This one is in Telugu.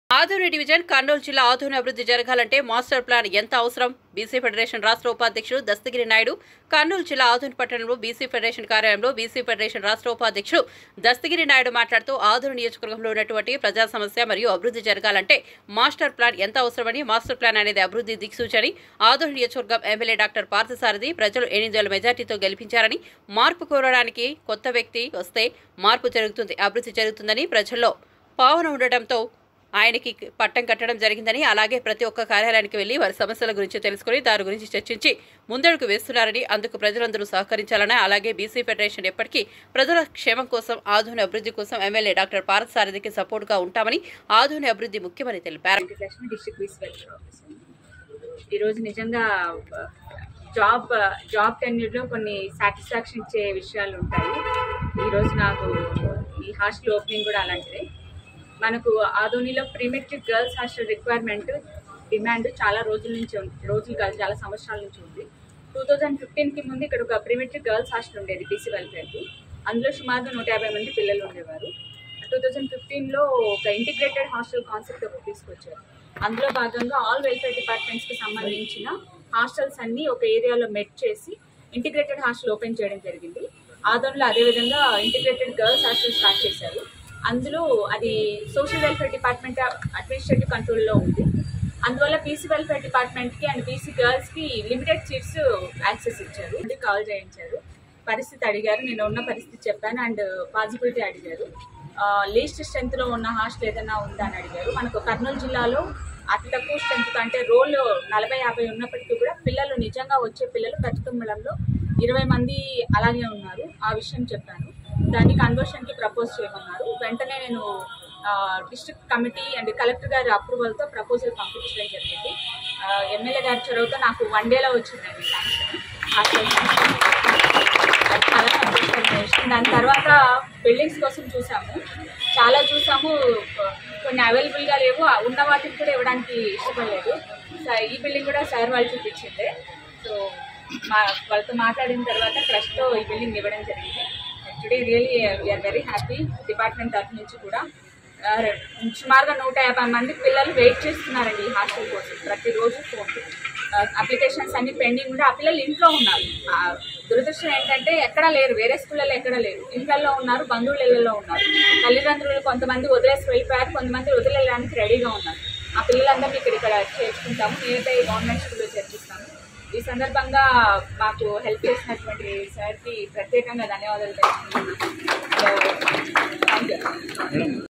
ఆదోని డివిజన్ కర్నూలు జిల్లా ఆదోని అభివృద్ధి జరగాలంటే మాస్టర్ ప్లాన్ ఎంత అవసరం బీసీ ఫెడరేషన్ రాష్ట్ర ఉపాధ్యక్షుడు దస్తగిరి నాయుడు కర్నూలు జిల్లా ఆదోని పట్టణంలో బీసీ ఫెడరేషన్ కార్యాలయంలో బీసీ ఫెడరేషన్ రాష్ట్ర ఉపాధ్యక్షుడు దస్తగిరి నాయుడు మాట్లాడుతూ ఆదోని నియోజకవర్గంలో ఉన్నటువంటి ప్రజా సమస్య మరియు అభివృద్ధి జరగాలంటే మాస్టర్ ప్లాన్ ఎంత అవసరమని మాస్టర్ ప్లాన్ అనేది అభివృద్ధి దిక్సూచని ఆదోని నియోజకవర్గం ఎమ్మెల్యే డాక్టర్ పార్థసారథి ప్రజలు ఎనిమిది వేల మెజార్టీతో గెలిపించారని మార్పు కోరడానికి కొత్త వ్యక్తి వస్తే మార్పు జరుగుతుంది అభివృద్ధి జరుగుతుందని ప్రజల్లో పావన ఉండటంతో ఆయనకి పట్టం కట్టడం జరిగిందని అలాగే ప్రతి ఒక్క కార్యాలయానికి వెళ్లి వారి సమస్యల గురించి తెలుసుకుని దాని గురించి చర్చించి ముందడుగు వేస్తున్నారని అందుకు ప్రజలందరూ సహకరించాలని అలాగే బీసీ ఫెడరేషన్ ఎప్పటికీ ప్రజల క్షేమం కోసం ఆధునిక అభివృద్ధి కోసం ఎమ్మెల్యే డాక్టర్ పారత్ సారథికి సపోర్టుగా ఉంటామని ఆధునిక అభివృద్ధి ముఖ్యమని తెలిపారు Venkatalakshmi district BC welfare officer ఈరోజు నిజంగా ఆ, జాబ్ జాబ్ టెన్యూర్లో కొన్ని సాటిస్ఫాక్షన్ ఇచ్చే విషయాలు ఉంటాయి ఈరోజు నాకు ఈ హాస్టల్ ఓపెనింగ్ కూడా అలాంటిదే మనకు ఆదోనిలో pre-matric girls hostel requirement demand చాలా రోజుల నుంచి ఉంది రోజులు కాదు చాలా సంవత్సరాల నుంచి ఉంది టూ థౌజండ్ ఫిఫ్టీన్కి ముందు ఇక్కడ ఒక ప్రీమెట్రిక్ గర్ల్స్ హాస్టల్ ఉండేది బీసీ వెల్ఫేర్కి అందులో సుమారుగా నూట యాభై మంది పిల్లలు ఉండేవారు టూ థౌజండ్ ఫిఫ్టీన్లో ఒక ఇంటిగ్రేటెడ్ హాస్టల్ కాన్సెప్ట్ ఒకటి తీసుకొచ్చారు అందులో భాగంగా ఆల్ వెల్ఫేర్ డిపార్ట్మెంట్స్కి సంబంధించిన హాస్టల్స్ అన్ని ఒక ఏరియాలో మెట్ చేసి ఇంటిగ్రేటెడ్ హాస్టల్ ఓపెన్ చేయడం జరిగింది ఆదోన్లో అదేవిధంగా ఇంటిగ్రేటెడ్ గర్ల్స్ హాస్టల్ స్టార్ట్ చేశారు అందులో అది సోషల్ వెల్ఫేర్ డిపార్ట్మెంట్ అడ్మినిస్ట్రేటివ్ కంట్రోల్లో ఉంది అందువల్ల పీసీ వెల్ఫేర్ డిపార్ట్మెంట్కి అండ్ పీసీ గర్ల్స్కి లిమిటెడ్ సీట్స్ యాక్సెస్ ఇచ్చారు అది కాల్ చేయించారు పరిస్థితి అడిగారు నేను ఉన్న పరిస్థితి చెప్పాను అండ్ పాజిబిలిటీ అడిగారు లీస్ట్ స్ట్రెంత్లో ఉన్న హాస్టల్ ఏదైనా ఉందా అని అడిగారు మనకు కర్నూలు జిల్లాలో అతి తక్కువ స్ట్రెంత్ కంటే రోల్ నలభై యాభై ఉన్నప్పటికీ కూడా పిల్లలు నిజంగా వచ్చే పిల్లలు ప్రతి కుటుంబంలో ఇరవై మంది అలాగే ఉన్నారు ఆ విషయం చెప్పాను దాన్ని కన్వర్షన్కి ప్రపోజ్ చేయమన్నారు వెంటనే నేను డిస్ట్రిక్ట్ కమిటీ అండ్ కలెక్టర్ గారి అప్రూవల్తో ప్రపోజల్ పంపించడం జరిగింది ఎమ్మెల్యే గారి చొరవతో నాకు వన్ డేలో వచ్చిందండి శాంక్షన్ హాస్టల్ శాంక్షన్ అది చాలా సంతోషకరమైన విషయం దాని తర్వాత బిల్డింగ్స్ కోసం చూసాము చాలా చూసాము కొన్ని అవైలబుల్గా లేవు ఉన్న వాటిని కూడా ఇవ్వడానికి ఇష్టపడలేదు స- ఈ బిల్డింగ్ కూడా సార్ వాళ్ళు చూపించిందే సో మా వాళ్ళతో మాట్లాడిన తర్వాత ట్రస్ట్తో ఈ బిల్డింగ్ ఇవ్వడం జరిగింది today really we are very happy department తరఫు నుంచి కూడా ఆ, సుమారుగా నూట యాభై మంది పిల్లలు వెయిట్ చేస్తున్నారండి ఈ హాస్టల్ కోసం ప్రతిరోజు ఫోన్ అప్లికేషన్స్ అన్ని పెండింగ్ ఉంటే ఆ పిల్లలు ఇంట్లో ఉన్నారు ఆ, దురదృష్టం ఏంటంటే ఎక్కడా లేరు వేరే స్కూళ్ళలో ఎక్కడ లేరు ఇంట్లో ఉన్నారు బంధువుల ఇళ్ళలో ఉన్నారు తల్లిదండ్రులు కొంతమంది వదిలేసి వెళ్ళిపోయారు కొంతమంది వదిలేయడానికి రెడీగా ఉన్నారు ఆ పిల్లలందరినీ ఇక్కడ ఇక్కడ చేర్చుకుంటాము నేనైతే గవర్నమెంట్ స్కూల్లో చేర్పిస్తాను ఈ సందర్భంగా మాకు హెల్ప్ చేసినటువంటి సార్కి ప్రత్యేకంగా ధన్యవాదాలు తెలుపుతున్నాను థ్యాంక్ యూ